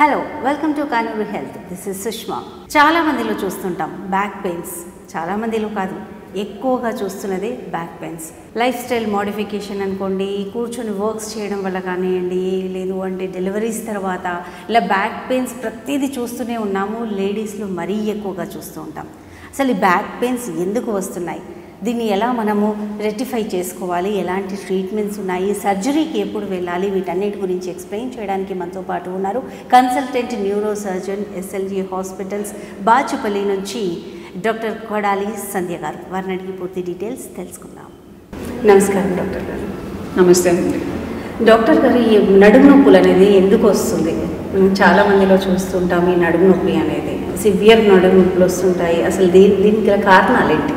Hello welcome to Kanuru health this is Sushma చాలా మందిలో చూస్తుంటాం బ్యాక్ పెయిన్స్ చాలా మందిలో కాదు ఎక్కువగా చూస్తున్నది back pains lifestyle modification అనుకోండి కూర్చొని వర్క్స్ చేయడం వల్ల కానివ్వండి లేదు అంటే డెలివరీస్ తర్వాత ఇలా బ్యాక్ పెయిన్స్ ప్రతిదీ చూస్తూనే ఉన్నాము లేడీస్లో మరీ ఎక్కువగా చూస్తూ ఉంటాం అసలు ఈ బ్యాక్ పెయిన్స్ ఎందుకు వస్తున్నాయి దీన్ని ఎలా మనము రెక్టిఫై చేసుకోవాలి ఎలాంటి ట్రీట్మెంట్స్ ఉన్నాయి సర్జరీకి ఎప్పుడు వెళ్ళాలి వీటన్నిటి గురించి ఎక్స్ప్లెయిన్ చేయడానికి మనతో పాటు ఉన్నారు consultant neuro surgeon SLG hospitals Bachupally నుంచి డాక్టర్ కొడాలి సంధ్య గారు వారిని అడిగి పూర్తి డీటెయిల్స్ తెలుసుకుందాం నమస్కారం డాక్టర్ గారు నమస్తే అండి డాక్టర్ గారు ఈ నడుము నొప్పులు అనేది ఎందుకు వస్తుంది మనం చాలా మందిలో చూస్తుంటాం ఈ నడుము నొప్పి అనేది సివియర్ నడుము నొప్పులు వస్తుంటాయి అసలు దీని దీనికి గల కారణాలు ఏంటి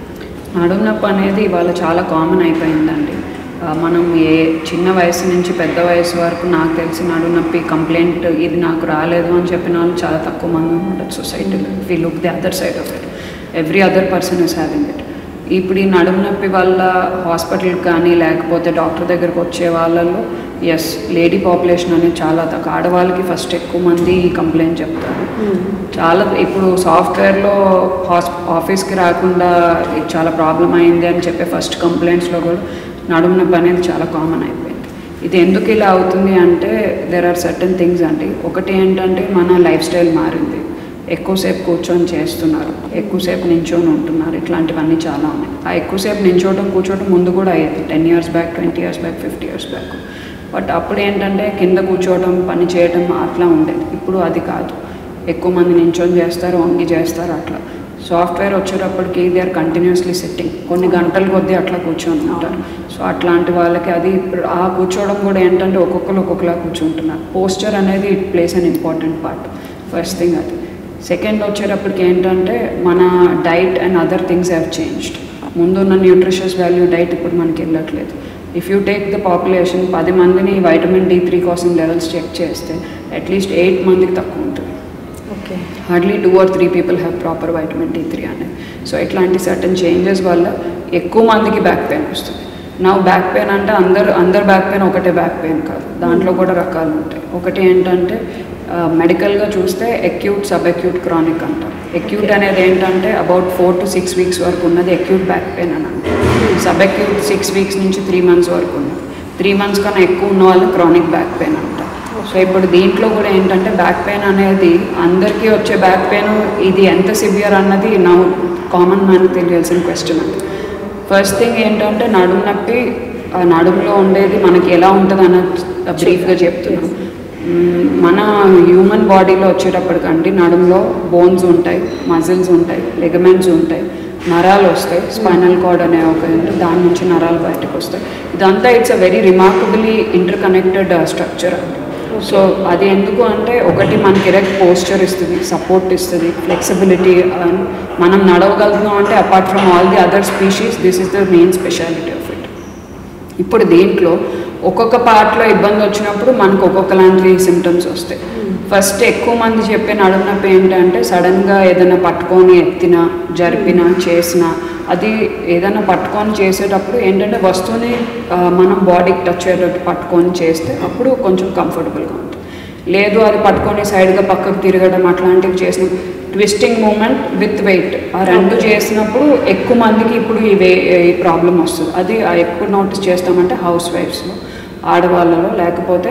నడుము నొప్పి అనేది ఇవాళ చాలా కామన్ అయిపోయిందండి ఆ, మనం ఏ చిన్న వయసు నుంచి పెద్ద వయసు వరకు నాకు తెలిసి నడుము నొప్పి కంప్లైంట్ ఇది నాకు రాలేదు అని చెప్పిన వాళ్ళు చాలా తక్కువ మంది ఉండదు సొసైటీలో we look the other side of it every other person is having it ఇప్పుడు ఈ నడుము నొప్పి వల్ల హాస్పిటల్కి కానీ లేకపోతే డాక్టర్ దగ్గరకు వచ్చే వాళ్ళలో ఎస్ లేడీ పాపులేషన్ అనేది చాలా తక్కువ ఆడవాళ్ళకి ఫస్ట్ ఎక్కువ మంది ఈ కంప్లైంట్ చెప్తారు చాలా ఇప్పుడు సాఫ్ట్వేర్లో హాస్ ఆఫీస్కి రాకుండా ఇది చాలా ప్రాబ్లం అయింది అని చెప్పే ఫస్ట్ కంప్లైంట్స్లో కూడా నడుము నొప్పి అనేది చాలా కామన్ అయిపోయింది ఇది ఎందుకు ఇలా అవుతుంది అంటే దెర్ ఆర్ సర్టన్ థింగ్స్ అండి ఒకటి ఏంటంటే మన లైఫ్ స్టైల్ మారింది ఎక్కువసేపు కూర్చొని చేస్తున్నారు ఎక్కువసేపు నించొని ఉంటున్నారు ఇట్లాంటివన్నీ చాలా ఉన్నాయి ఆ ఎక్కువసేపు నించోవడం కూర్చోవడం ముందు కూడా అయ్యేది ten years back twenty years back fifty years back but అప్పుడు ఏంటంటే కింద కూర్చోవడం పని చేయడం అట్లా ఉండేది ఇప్పుడు అది కాదు ఎక్కువ మంది నించొని చేస్తారు వంగి చేస్తారు అట్లా సాఫ్ట్వేర్ వచ్చేటప్పటికి దే ఆర్ కంటిన్యూస్లీ సిట్టింగ్ కొన్ని గంటల కొద్దీ అట్లా కూర్చొని ఉంటారు సో అట్లాంటి వాళ్ళకి అది ఇప్పుడు ఆ కూర్చోవడం కూడా ఏంటంటే ఒక్కొక్కరు ఒక్కొక్కలా కూర్చుంటున్నారు పోస్చర్ అనేది it plays an important part first thing అది సెకండ్ వచ్చేటప్పటికి ఏంటంటే మన diet and other things have changed ముందున్న న్యూట్రిషియస్ వాల్యూ డైట్ ఇప్పుడు మనకి వెళ్ళట్లేదు if you take the population పది మందిని వైటమిన్ డి త్రీ కోసం లెవెల్స్ చెక్ చేస్తే అట్లీస్ట్ ఎయిట్ మందికి తక్కువ ఉంటుంది okay hardly two or three people have proper vitamin D three అనేది సో ఇట్లాంటి సర్టన్ చేంజెస్ వల్ల ఎక్కువ మందికి బ్యాక్ పెయిన్ వస్తుంది నా బ్యాక్ పెయిన్ అంటే అందరు అందరు బ్యాక్ పెయిన్ ఒకటే బ్యాక్ పెయిన్ కాదు దాంట్లో కూడా రకాలు ఉంటాయి ఒకటి ఏంటంటే మెడికల్గా చూస్తే ఎక్యూట్ సబ్ ఎక్యూట్ క్రానిక్ అంటాం ఎక్యూట్ అనేది ఏంటంటే about four to six weeks వరకు ఉన్నది ఎక్యూట్ బ్యాక్ పెయిన్ అని అంటాం సబ్ ఎక్యూట్ సిక్స్ వీక్స్ నుంచి త్రీ మంత్స్ వరకు ఉన్నది త్రీ మంత్స్ కన్నా ఎక్కువ ఉన్న వాళ్ళు క్రానిక్ బ్యాక్ పెయిన్ అంటాం సో ఇప్పుడు దీంట్లో కూడా ఏంటంటే బ్యాక్ పెయిన్ అనేది అందరికీ వచ్చే బ్యాక్ పెయిన్ ఇది ఎంత సివియర్ అన్నది నా కామన్ మ్యాన్ తెలియాల్సిన క్వశ్చన్ అది ఫస్ట్ థింగ్ ఏంటంటే నడుము నొప్పి ఆ నడుములో ఉండేది మనకి ఎలా ఉంటుంది అన్నది బ్రీఫ్గా చెప్తున్నాను మ్మ్, మన హ్యూమన్ బాడీలో వచ్చేటప్పటికండి నడుములో బోన్స్ ఉంటాయి మజిల్స్ ఉంటాయి లెగమెంట్స్ ఉంటాయి నరాలు వస్తాయి స్పైనల్ కార్డ్ అనే ఒక ఉంది, దాని నుంచి నరాలు బయటకు వస్తాయి ఇదంతా it's a very remarkably inter connected structure అండి సో అది ఎందుకు అంటే ఒకటి మనకి ఎరెక్ట్ పోస్చర్ ఇస్తుంది సపోర్ట్ ఇస్తుంది ఫ్లెక్సిబిలిటీ మనం నడవగలుగుతున్నాం అంటే apart from all the other species this is the main speciality of it ఇప్పుడు దీంట్లో ఒక్కొక్క పార్ట్లో ఇబ్బంది వచ్చినప్పుడు మనకు ఒక్కొక్కలాంటి సిమ్టమ్స్ వస్తాయి ఫస్ట్ ఎక్కువ మంది చెప్పే నడుము నొప్పి ఏంటంటే సడన్గా ఏదైనా పట్టుకొని ఎత్తినా జరిపినా చేసినా అది ఏదైనా పట్టుకొని చేసేటప్పుడు ఏంటంటే వస్తువుని ఆ, మనం బాడీకి టచ్ అయ్యేటట్టు పట్టుకొని చేస్తే అప్పుడు కొంచెం కంఫర్టబుల్గా ఉంటుంది లేదు అది పట్టుకొని సైడ్గా పక్కకు తిరగడం అట్లాంటివి చేసిన ట్విస్టింగ్ మూమెంట్ విత్ వెయిట్ ఆ రెండు చేసినప్పుడు ఎక్కువ మందికి ఇప్పుడు ఈ వే ఈ ప్రాబ్లం వస్తుంది అది ఆ ఎప్పుడు నోటీస్ చేస్తామంటే హౌస్ వైఫ్స్లో ఆడవాళ్ళలో లేకపోతే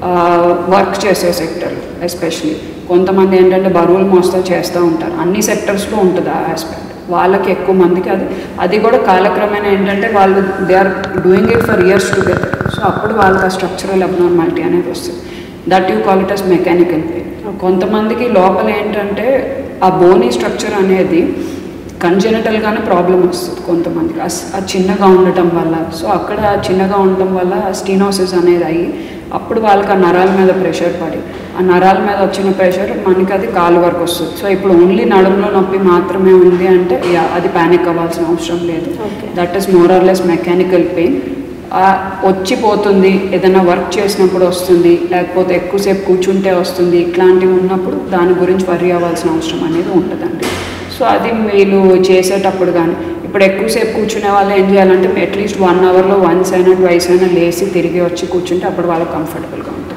వర్క్ చేసే సెక్టర్ ఎస్పెషలీ కొంతమంది ఏంటంటే బరువులు మోస్తా చేస్తూ ఉంటారు అన్ని సెక్టర్స్లో ఉంటుంది ఆ ఆస్పెక్ట్ వాళ్ళకి ఎక్కువ మందికి అది అది కూడా కాలక్రమేణా ఏంటంటే వాళ్ళు they are doing it for years together so అప్పుడు వాళ్ళకి ఆ స్ట్రక్చరల్ అబ్నార్మాలిటీ అనేది వస్తుంది that you call it as mechanical pain కొంతమందికి లోపల ఏంటంటే ఆ బోనీ స్ట్రక్చర్ అనేది కంజెనటల్గానే ప్రాబ్లం వస్తుంది కొంతమందికి ఆ స్- ఆ చిన్నగా ఉండటం వల్ల సో అక్కడ చిన్నగా ఉండటం వల్ల స్టీనోసిస్ అనేది అయ్యి అప్పుడు వాళ్ళకి ఆ నరాల మీద ప్రెషర్ పడి ఆ నరాల మీద వచ్చిన ప్రెషర్ మనకి అది కాలు వరకు వస్తుంది సో ఇప్పుడు ఓన్లీ నడుములో నొప్పి మాత్రమే ఉంది అంటే యా, అది ప్యానిక్ అవ్వాల్సిన అవసరం లేదు Okay. That is more or less mechanical pain వచ్చిపోతుంది ఏదైనా వర్క్ చేసినప్పుడు వస్తుంది లేకపోతే ఎక్కువసేపు కూర్చుంటే వస్తుంది ఇట్లాంటివి ఉన్నప్పుడు దాని గురించి వరి అవ్వాల్సిన అవసరం అనేది ఉంటుందండి సో అది వీళ్ళు చేసేటప్పుడు కానీ ఇప్పుడు ఎక్కువసేపు కూర్చునే వాళ్ళు ఏం చేయాలంటే అట్లీస్ట్ వన్ అవర్లో వన్స్ అయినా ట్వైస్ అయినా లేచి తిరిగి వచ్చి కూర్చుంటే అప్పుడు వాళ్ళకి కంఫర్టబుల్గా ఉంటుంది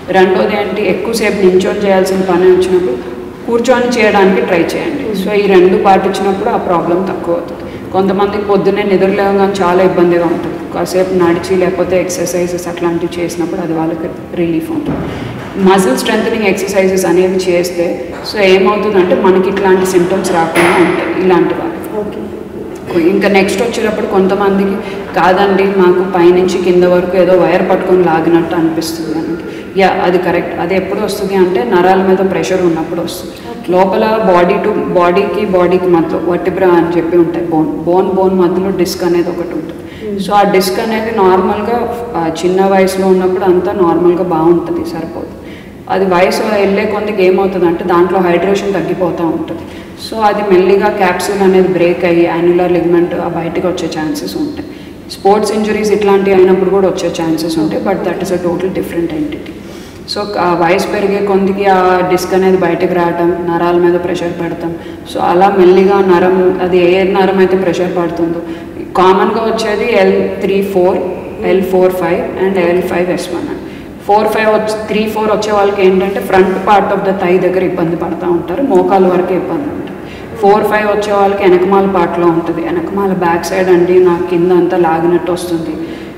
రెండోది ఏంటి ఎక్కువసేపు నించొని చేయాల్సిన పని వచ్చినప్పుడు కూర్చొని చేయడానికి ట్రై చేయండి సో ఈ రెండు పాటించినప్పుడు ఆ ప్రాబ్లం తక్కువ అవుతుంది కొంతమందికి పొద్దున్నే నిద్రలేవగానే చాలా ఇబ్బందిగా ఉంటుంది కాసేపు నడిచి లేకపోతే ఎక్సర్సైజెస్ అట్లాంటివి చేసినప్పుడు అది వాళ్ళకి రిలీఫ్ ఉంటుంది మజిల్ స్ట్రెంథనింగ్ ఎక్సర్సైజెస్ అనేవి చేస్తే సో ఏమవుతుందంటే మనకి ఇట్లాంటి సిమ్టమ్స్ రాకుండా ఉంటాయి ఇలాంటి వాళ్ళకి ఓకే ఇంకా నెక్స్ట్ వచ్చేటప్పుడు కొంతమందికి కాదండి మాకు పైనుంచి కింద వరకు ఏదో వైర్ పట్టుకొని లాగినట్టు అనిపిస్తుంది అని యా అది కరెక్ట్ అది ఎప్పుడు వస్తుంది అంటే నరాల మీద ప్రెషర్ ఉన్నప్పుడు వస్తుంది లోపల బాడీ టు బాడీకి బాడీకి మధ్యలో వటిబ్రా అని చెప్పి ఉంటాయి బోన్ బోన్ బోన్ మధ్యలో డిస్క్ అనేది ఒకటి ఉంటుంది సో ఆ డిస్క్ అనేది నార్మల్గా ఆ, చిన్న వయసులో ఉన్నప్పుడు అంతా నార్మల్గా బాగుంటుంది సరిపోదు అది వయసు వెళ్ళే కొందికి ఏమవుతుంది అంటే దాంట్లో హైడ్రేషన్ తగ్గిపోతూ ఉంటుంది సో అది మెల్లిగా క్యాప్సూల్ అనేది బ్రేక్ అయ్యి యాన్యులర్ లిగ్మెంట్ బయటకు వచ్చే ఛాన్సెస్ ఉంటాయి స్పోర్ట్స్ ఇంజరీస్ ఇట్లాంటివి అయినప్పుడు కూడా వచ్చే ఛాన్సెస్ ఉంటాయి but that is a total different entity so ఆ వయసు పెరిగే కొందికి ఆ డిస్క్ అనేది బయటకు రావటం నరాల మీద ప్రెషర్ పెడతాం సో అలా మెల్లిగా నరం అది ఏ నరం అయితే ప్రెషర్ పడుతుందో కామన్గా వచ్చేది L three four L four five and L five S one అండి ఫోర్ ఫైవ్ వచ్చి త్రీ ఫోర్ వచ్చే వాళ్ళకి ఏంటంటే front part of the thigh దగ్గర ఇబ్బంది పడుతూ ఉంటారు మోకాలు వరకు ఇబ్బంది ఉంటుంది ఫోర్ ఫైవ్ వచ్చే వాళ్ళకి వెనకమాల పార్ట్లో ఉంటుంది వెనకమాల బ్యాక్ సైడ్ అండి నాకు కింద అంతా లాగినట్టు వస్తుంది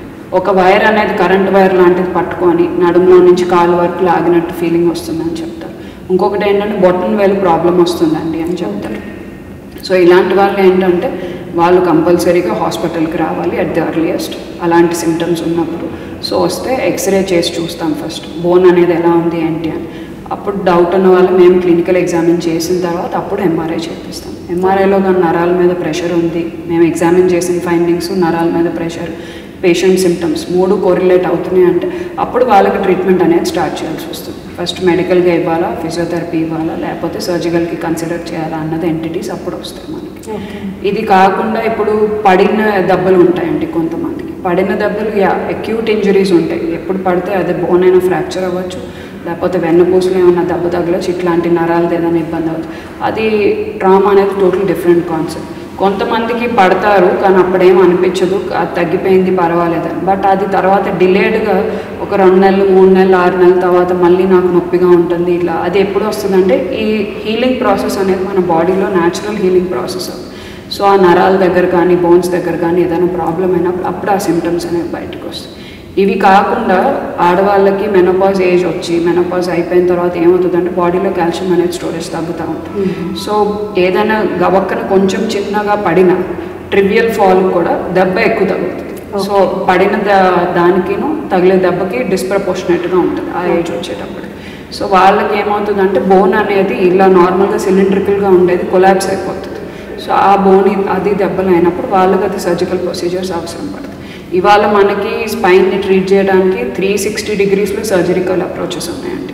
ఒక వైర్ అనేది కరెంట్ వైర్ లాంటిది పట్టుకొని నడుములో నుంచి కాలు వరకు లాగినట్టు ఫీలింగ్ వస్తుందని చెప్తారు ఇంకొకటి ఏంటంటే బొట్టన్ వేలు ప్రాబ్లం వస్తుందండి అని చెప్తారు సో ఇలాంటి వాళ్ళు ఏంటంటే వాళ్ళు కంపల్సరీగా హాస్పిటల్కి రావాలి అట్ ది అర్లియస్ట్ అలాంటి సిమ్టమ్స్ ఉన్నప్పుడు సో వస్తే ఎక్స్రే చేసి చూస్తాం ఫస్ట్ బోన్ అనేది ఎలా ఉంది ఏంటి అని అప్పుడు డౌట్ ఉన్న వాళ్ళు మేము క్లినికల్ ఎగ్జామిన్ చేసిన తర్వాత అప్పుడు ఎంఆర్ఐ చేపిస్తాం ఎంఆర్ఐలో కానీ నరాల మీద ప్రెషర్ ఉంది మేము ఎగ్జామిన్ చేసిన ఫైండింగ్స్ నరాల మీద ప్రెషర్ పేషెంట్ సిమ్టమ్స్ మూడు కోరిలేట్ అవుతున్నాయి అంటే అప్పుడు వాళ్ళకి ట్రీట్మెంట్ అనేది స్టార్ట్ చేయాల్సి వస్తుంది ఫస్ట్ మెడికల్గా ఇవ్వాలా ఫిజియోథెరపీ ఇవ్వాలా లేకపోతే సర్జికల్కి కన్సిడర్ చేయాలా అన్నది ఎంటిటీస్ అప్పుడు వస్తాయి మనకి ఓకే ఇది కాకుండా ఇప్పుడు పడిన దెబ్బలు ఉంటాయండి కొంతమందికి పడిన దెబ్బలు యా అక్యూట్ ఇంజరీస్ ఉంటాయి ఎప్పుడు పడితే అదే బోన్ అయినా ఫ్రాక్చర్ అవ్వచ్చు లేకపోతే వెన్నుపూసలో ఏమైనా దెబ్బ తగలచ్చు ఇట్లాంటి నరాలది ఏదైనా ఇబ్బంది అవ్వచ్చు అది ట్రామా అనేది టోటల్ డిఫరెంట్ కాన్సెప్ట్ కొంతమందికి పడతారు కానీ అప్పుడేం అనిపించదు అది తగ్గిపోయింది పర్వాలేదని బట్ అది తర్వాత డిలేడ్గా ఒక రెండు నెలలు మూడు నెలలు ఆరు నెలల తర్వాత మళ్ళీ నాకు నొప్పిగా ఉంటుంది ఇట్లా అది ఎప్పుడు వస్తుందంటే ఈ హీలింగ్ ప్రాసెస్ అనేది మన బాడీలో న్యాచురల్ హీలింగ్ ప్రాసెస్ సో ఆ నరాల దగ్గర కానీ బోన్స్ దగ్గర కానీ ఏదైనా ప్రాబ్లం అయినప్పుడు అప్పుడు ఆ సిమ్టమ్స్ అనేవి బయటకు వస్తాయి ఇవి కాకుండా ఆడవాళ్ళకి మెనోపాజ్ ఏజ్ వచ్చి మెనోపాజ్ అయిపోయిన తర్వాత ఏమవుతుందంటే బాడీలో కాల్షియం అనేది స్టోరేజ్ తగ్గుతూ ఉంటుంది సో ఏదైనా గవక్కన కొంచెం చిన్నగా పడిన ట్రివియల్ ఫాల్ కూడా దెబ్బ ఎక్కువ తగ్గుతుంది సో పడిన దా- దానికిను తగిలే దెబ్బకి డిస్ప్రపోర్షనేట్గా ఉంటుంది ఆ ఏజ్ వచ్చేటప్పుడు సో వాళ్ళకి ఏమవుతుందంటే బోన్ అనేది ఇలా నార్మల్గా సిలిండ్రికల్గా ఉండేది కొలాప్స్ అయిపోతుంది సో ఆ బోన్ అది దెబ్బలు అయినప్పుడు వాళ్ళకి అది సర్జికల్ ప్రొసీజర్స్ అవసరం పడుతుంది ఇవాళ మనకి స్పైన్ని ట్రీట్ చేయడానికి త్రీ సిక్స్టీ డిగ్రీస్లో సర్జరికల్ అప్రోచెస్ ఉన్నాయండి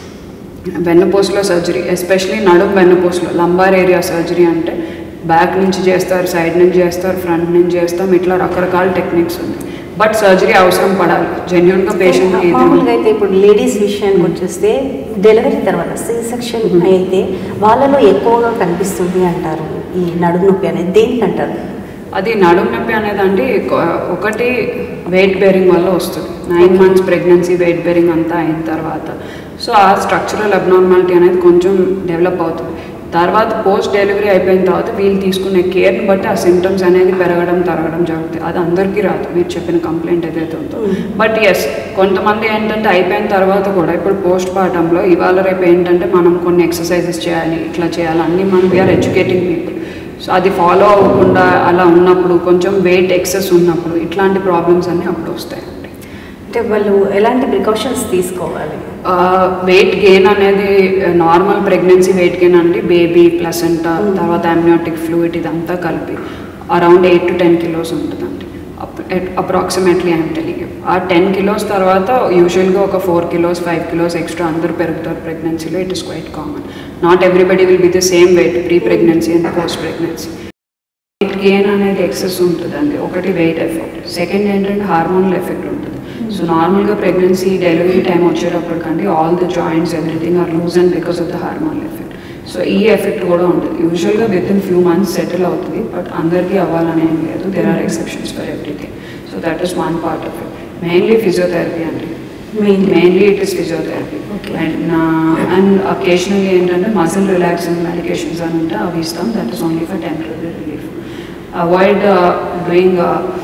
వెన్నుపూసలో సర్జరీ ఎస్పెషలీ నడుం వెన్నుపూసలో లంబార్ ఏరియా సర్జరీ అంటే బ్యాక్ నుంచి చేస్తారు సైడ్ నుంచి చేస్తారు ఫ్రంట్ నుంచి చేస్తాం ఇట్లా రకరకాల టెక్నిక్స్ ఉంది బట్ సర్జరీ అవసరం పడాలి జెన్యున్గా పేషెంట్కి మామూలుగా అయితే ఇప్పుడు లేడీస్ విషయానికి వచ్చేస్తే డెలివరీ తర్వాత సి సెక్షన్ అయితే వాళ్ళలో ఎక్కువగా కనిపిస్తుంది అంటారు ఈ నడుము నొప్పి అనేది దేనికి అంటారు అది నడుము నొప్పి అనేది అండి కొ- ఒకటి వెయిట్ బేరింగ్ వల్ల వస్తుంది nine months pregnancy weight bearing అంతా అయిన తర్వాత సో ఆ స్ట్రక్చరల్ అబ్నార్మాలిటీ అనేది కొంచెం డెవలప్ అవుతుంది తర్వాత పోస్ట్ డెలివరీ అయిపోయిన తర్వాత వీళ్ళు తీసుకునే కేర్ని బట్టి ఆ సిమ్టమ్స్ అనేది పెరగడం తరగడం జరుగుతుంది అది అందరికీ రాదు మీరు చెప్పిన కంప్లైంట్ ఏదైతే ఉందో బట్ ఎస్ కొంతమంది ఏంటంటే అయిపోయిన తర్వాత కూడా ఇప్పుడు పోస్ట్ పార్టంలో ఇవాళ రేపు ఏంటంటే మనం కొన్ని ఎక్సర్సైజెస్ చేయాలి ఇట్లా చేయాలి అన్నీ మనం వీఆర్ ఎడ్యుకేటింగ్ పీపుల్ సో అది ఫాలో అవ్వకుండా అలా ఉన్నప్పుడు కొంచెం వెయిట్ ఎక్సెస్ ఉన్నప్పుడు ఇట్లాంటి ప్రాబ్లమ్స్ అన్నీ అప్పుడు వస్తాయండి అంటే వాళ్ళు ఎలాంటి ప్రికాషన్స్ తీసుకోవాలి వెయిట్ గెయిన్ అనేది నార్మల్ ప్రెగ్నెన్సీ వెయిట్ గెయిన్ అండి బేబీ ప్లసెంట తర్వాత అమ్నియోటిక్ ఫ్లూయిడ్ ఇదంతా కలిపి around eight to ten kilos ఉంటుందండి approximately I'm telling uh ten kilos తర్వాత యూజువల్గా ఒక four kilos five kilos extra అందరూ పెరుగుతారు ప్రెగ్నెన్సీలో it is quite common not everybody will be the same weight pre pregnancy and post pregnancy weight gain అనేది excess ఉంటుందండి ఒకటి వెయిట్ ఎఫెక్ట్ సెకండ్ ఏంటంటే హార్మోనల్ ఎఫెక్ట్ ఉంటుంది సో నార్మల్గా ప్రెగ్నెన్సీ డెలివరీ టైం వచ్చేటప్పటికండి all the joints everything are loose and because of the hormonal effect so ఈ effect కూడా ఉంటుంది యూజువల్గా within few months settle అవుతుంది బట్ అందరికీ అవ్వాలని ఏం లేదు there are exceptions for everything so that is one part of it mainly physiotherapy అండి Mainly. Mainly it is physiotherapy Okay. And and occasionally ఏంటంటే మసిల్ రిలాక్సింగ్ మెడికేషన్స్ అని ఉంటే అవి ఇస్తాం that is only for temporary relief avoid doing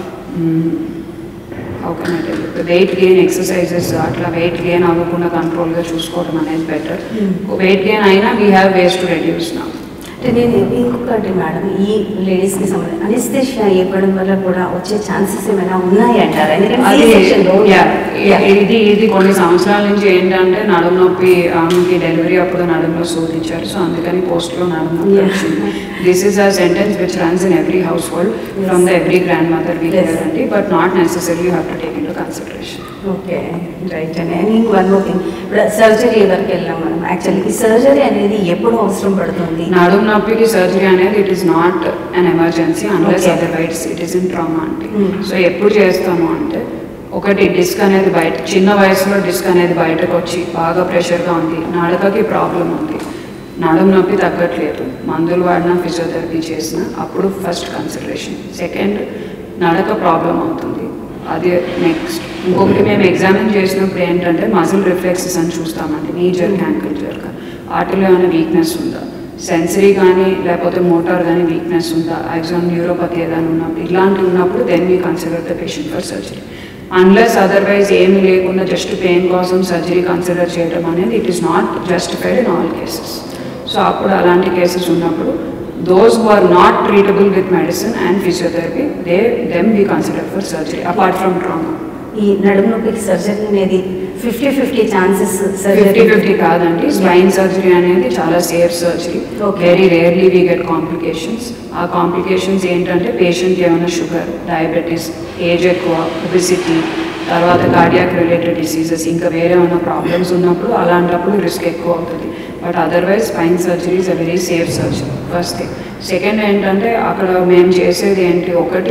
how can I tell weight gain exercises అట్లా weight gain అవ్వకుండా కంట్రోల్గా చూసుకోవడం అనేది బెటర్ Hmm. వెయిట్ గెయిన్ అయినా we have ways to reduce నా అంటే నేను ఇంకొకటి మేడం ఈ లేడీస్కి సంబంధించి అనిస్తేషియా ఇవ్వడం వల్ల కూడా వచ్చే ఛాన్సెస్ ఏమైనా ఉన్నాయి అంటారా ఎందుకంటే అది C-section లో- yeah, Yeah. ఇది ఇది కొన్ని సంవత్సరాల నుంచి ఏంటంటే నడుము నొప్పి ఆమెకి డెలివరీ అప్పుడు నడుములో సూదించారు సో అందుకని పోస్ట్లో నడుము నొప్పి Yeah. వచ్చింది this is a sentence which runs in every household from the every grandmother we Yes. అండి but not necessary you have to take into consideration okay right అండి and ఇంక one more thing ఇప్పుడు surgery వరకు వెళ్ళాం మనం actually ఈ surgery అనేది ఎప్పుడు అవసరం పడుతుంది నడుము నొప్పికి సర్జరీ అనేది it is not an emergency unless Okay. Otherwise it is in trauma అంటే Hmm. సో ఎప్పుడు చేస్తాము అంటే ఒకటి డిస్క్ అనేది బయట చిన్న వయసులో డిస్క్ అనేది బయటకు వచ్చి బాగా ప్రెషర్గా ఉంది నడకకి ప్రాబ్లం ఉంది నడుము నొప్పి తగ్గట్లేదు మందులు వాడినా ఫిజియోథెరపీ చేసినా అప్పుడు ఫస్ట్ కన్సిడరేషన్ సెకండ్ నడక ప్రాబ్లం అవుతుంది అది నెక్స్ట్ ఇంకొకటి మేము ఎగ్జామిన్ చేసినప్పుడు ఏంటంటే మజిల్ రిఫ్లెక్సెస్ అని చూస్తామండి నీ జర్క్ యాంకిల్ జర్క్ వాటిలో ఏమైనా వీక్నెస్ ఉందా సెన్సరీ కానీ లేకపోతే మోటార్ కానీ వీక్నెస్ ఉందా యాక్సామ్ న్యూరోపతి ఏదైనా ఉన్నప్పుడు ఇలాంటివి ఉన్నప్పుడు then we consider the patient for surgery unless otherwise ఏమీ లేకుండా జస్ట్ పెయిన్ కోసం సర్జరీ కన్సిడర్ చేయడం అనేది it is not justified in all cases so అప్పుడు అలాంటి కేసెస్ ఉన్నప్పుడు those who are not treatable with medicine and physiotherapy they them we consider for surgery apart from trauma ఈ నడుము నొప్పికి surgery అనేది fifty fifty chances fifty surgery fifty కాదండి spine surgery అనేది చాలా safe surgery Okay. Very rarely we get complications ఆ complications ఏంటంటే పేషెంట్కి ఏమైనా షుగర్ డయాబెటీస్ ఏజ్ ఎక్కువ ఒబిసిటీ తర్వాత కార్డియాక్ రిలేటెడ్ డిసీజెస్ ఇంకా వేరే ఏమైనా ప్రాబ్లమ్స్ ఉన్నప్పుడు అలాంటప్పుడు రిస్క్ ఎక్కువ అవుతుంది but otherwise spine surgery is a very safe surgery first thing second ఏంటంటే అక్కడ మేము చేసేది ఏంటి ఒకటి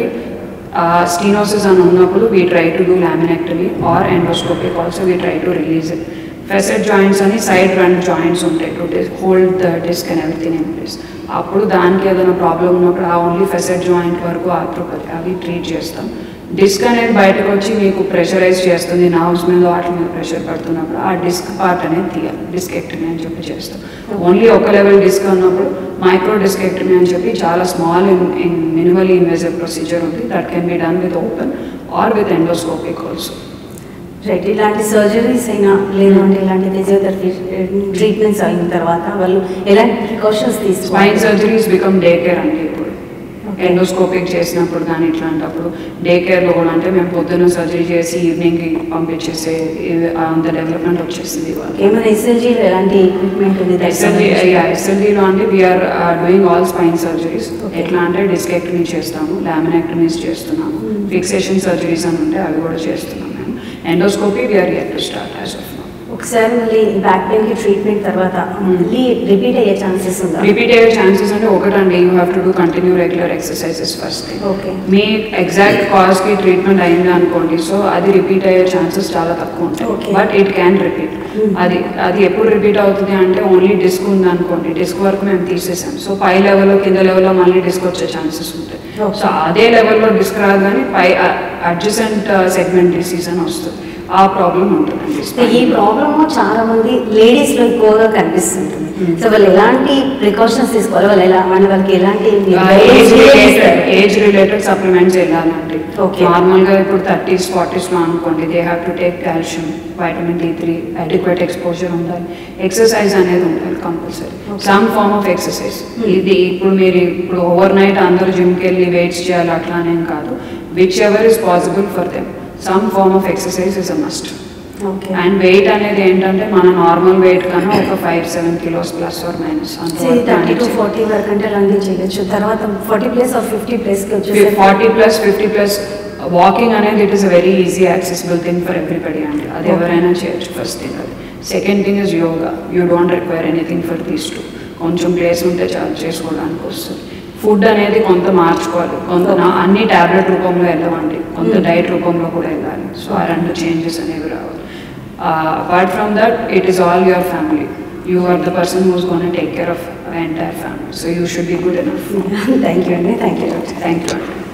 స్టీనోసిస్ అని ఉన్నప్పుడు we try to do laminectomy or endoscopic also we try to release it facet joints అని సైడ్ రన్ జాయింట్స్ ఉంటాయి to hold the disc and everything in place అప్పుడు దానికి ఏదైనా ప్రాబ్లం ఉన్నప్పుడు ఆ ఓన్లీ ఫెసెట్ జాయింట్ వరకు ఆర్థ్రోపతి అవి treat చేస్తాం డిస్క్ అనేది బయటకు వచ్చి మీకు ప్రెషరైజ్ చేస్తుంది నర్వ్స్ మీద వాటి మీద ప్రెషర్ పడుతున్నప్పుడు ఆ డిస్క్ పార్ట్ అనేది తీయాలి డిస్కెక్టమీ అని చెప్పి చేస్తాం ఓన్లీ ఒక లెవెల్ డిస్క్ ఉన్నప్పుడు మైక్రో డిస్కెక్టమీ అని చెప్పి చాలా small in in minimal invasive procedure ఉంది that can be done with open or with endoscopic also right ఇలాంటి సర్జరీస్ అయినా లేదంటే ఇలాంటి ఫిజియోథెరపీ ట్రీట్మెంట్స్ అయిన తర్వాత వాళ్ళు ఎలాంటి ప్రికాషన్స్ స్పైన్ తీసుకోవాలి సర్జరీస్ బికమ్ డే కేర్ అండి ఇప్పుడు ఎండోస్కోపిక్ చేసినప్పుడు కానీ ఇట్లాంటప్పుడు డే కేర్లో కూడా అంటే మేము పొద్దున్న సర్జరీ చేసి ఈవినింగ్కి పంపించేసే ఇది అంత డెవలప్మెంట్ వచ్చేసింది ఇవాళ ఏమైనా ఎస్ఎల్జీలో ఎలాంటి ఎక్విప్మెంట్ ఉంది దానికి ఎస్ఎల్జీ సంబంధించి? ఎస్ఎల్జీలో అంటే we're doing all spine surgeries Okay. ఎట్లా అంటే డిస్కెక్టమీ చేస్తాము లామినెక్టమీస్ చేస్తున్నాము Hmm. ఫిక్సేషన్ సర్జరీస్ అని ఉంటే అవి కూడా చేస్తున్నాం మేము endoscopy we're yet to start as of now ఒకసారి మళ్ళీ బ్యాక్ పెయిన్ కి ట్రీట్మెంట్ తర్వాత మళ్ళీ రిపీట్ అయ్యే ఛాన్సెస్ ఉందా రిపీట్ అయ్యే ఛాన్సెస్ అంటే ఒకటండి you have to do continue regular exercises first okay మీ ఎగ్జాక్ట్ కాజ్కి ట్రీట్మెంట్ అయింది అనుకోండి సో అది రిపీట్ అయ్యే ఛాన్సెస్ చాలా తక్కువ ఉంటాయి Okay. But it can repeat Hmm. అది అది ఎప్పుడు రిపీట్ అవుతుంది అంటే ఓన్లీ డిస్క్ ఉంది అనుకోండి డిస్క్ వరకు మేము తీసేసాం సో పై లెవెల్లో కింద లెవెల్లో మళ్ళీ డిస్క్ వచ్చే ఛాన్సెస్ ఉంటాయి Okay. సో అదే లెవెల్లో డిస్క్ రాదు కానీ పై అడ్జసెంట్ సెగ్మెంట్ డిసీజ్ అని వస్తుంది ఆ ప్రాబ్లం ఉంటుందండి సో ఈ ప్రాబ్లమ్ చాలా మంది లేడీస్ లో ఎక్కువగా కనిపిస్తుంటుంది Hmm. సో వాళ్ళు ఎలాంటి ప్రికాషన్స్ తీసుకోవాలి వాళ్ళు ఎలా మన వాళ్ళకి ఎలాంటి age related age related supplements వెళ్ళాలండి Okay. నార్మల్గా ఇప్పుడు థర్టీస్ ఫార్టీస్లో అనుకోండి they have to take calcium vitamin D three adequate exposure ఉండాలి ఎక్సర్సైజ్ అనేది ఉండాలి compulsory Okay. Some form of exercise Hmm. ఇది ఇప్పుడు మీరు ఇప్పుడు ఓవర్ నైట్ అందరూ జిమ్కి వెళ్ళి వెయిట్స్ చేయాలి అట్లా అనేం కాదు whichever is possible for them some form of exercise is a must okay and weight అనేది ఏంటంటే మన నార్మల్ వెయిట్ కన్నా ఒక five seven kilos plus or minus thirty to forty వరకు అంటే రన్నింగ్ చేయొచ్చు తర్వాత ఫార్టీ ప్లేస్ ఆర్ ఫిఫ్టీ ప్లేస్కి వచ్చేసరికి forty plus fifty plus walking అనేది it is a very easy accessible thing for everybody అండి అది Okay. ఎవరైనా చేయొచ్చు ఫస్ట్ థింగ్ అది second thing is yoga you don't require anything for these two కొంచెం place ఉంటే చాలు చేసుకోవడానికి వస్తుంది ఫుడ్ అనేది కొంత మార్చుకోవాలి కొంత నా- అన్ని టాబ్లెట్ రూపంలో వెళ్ళవండి కొంత Hmm. డైట్ రూపంలో కూడా వెళ్ళాలి సో ఆ రెండు చేంజెస్ అనేవి రావాలి apart from that it is all your family you are the person who's gonna take care of entire family so you should be good enough thank you అండి thank you thank you అండి